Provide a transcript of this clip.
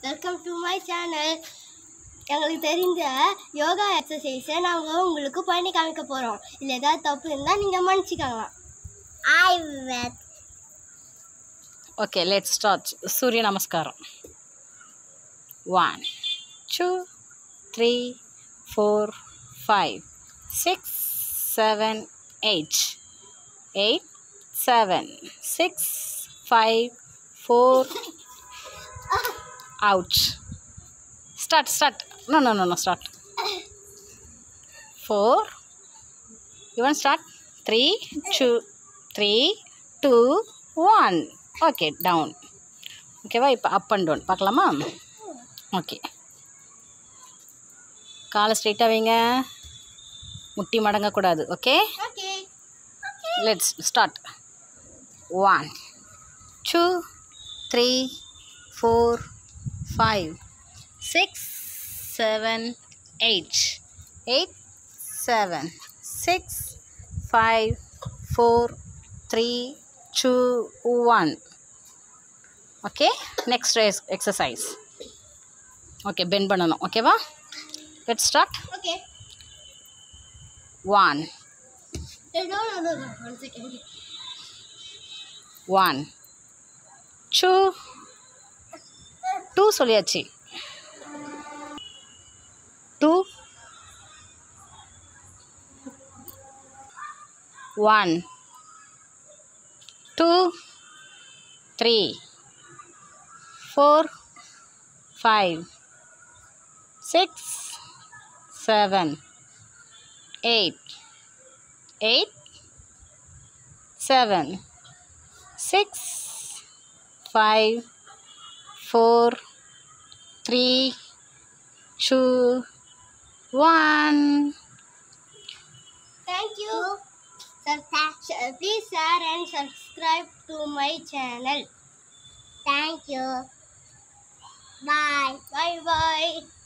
Welcome to my channel எங்களுக்கு தெரிஞ்ச யோகா எக்ஸசைஸை நாங்கள் உங்களுக்கு பண்ணி காமிக்க போகிறோம் இல்லை ஏதாவது தப்பு இருந்தால் நீங்கள் மன்னிச்சிக்கலாம் ஐ வெத் okay let start Surya namaskaram one two three four five six seven eight eight seven six five four out start start no no no no start four you want start three two three two one okay down ஓகேவா இப்போ up and down பார்க்கலாமா okay காலை ஸ்ட்ரெயிட்டாக வைங்க முட்டி மடங்கக்கூடாது okay okay let's start one two three four five six seven eight eight seven six five four three two one okay next exercise okay bend பண்ணணும் ஓகேவா let start okay one no no no one second one two two சொல்லியாச்சு two one two three four five six seven eight eight seven six five four three two one Thank you. Sub- please share and subscribe to my channel. Thank you. Bye. Bye bye.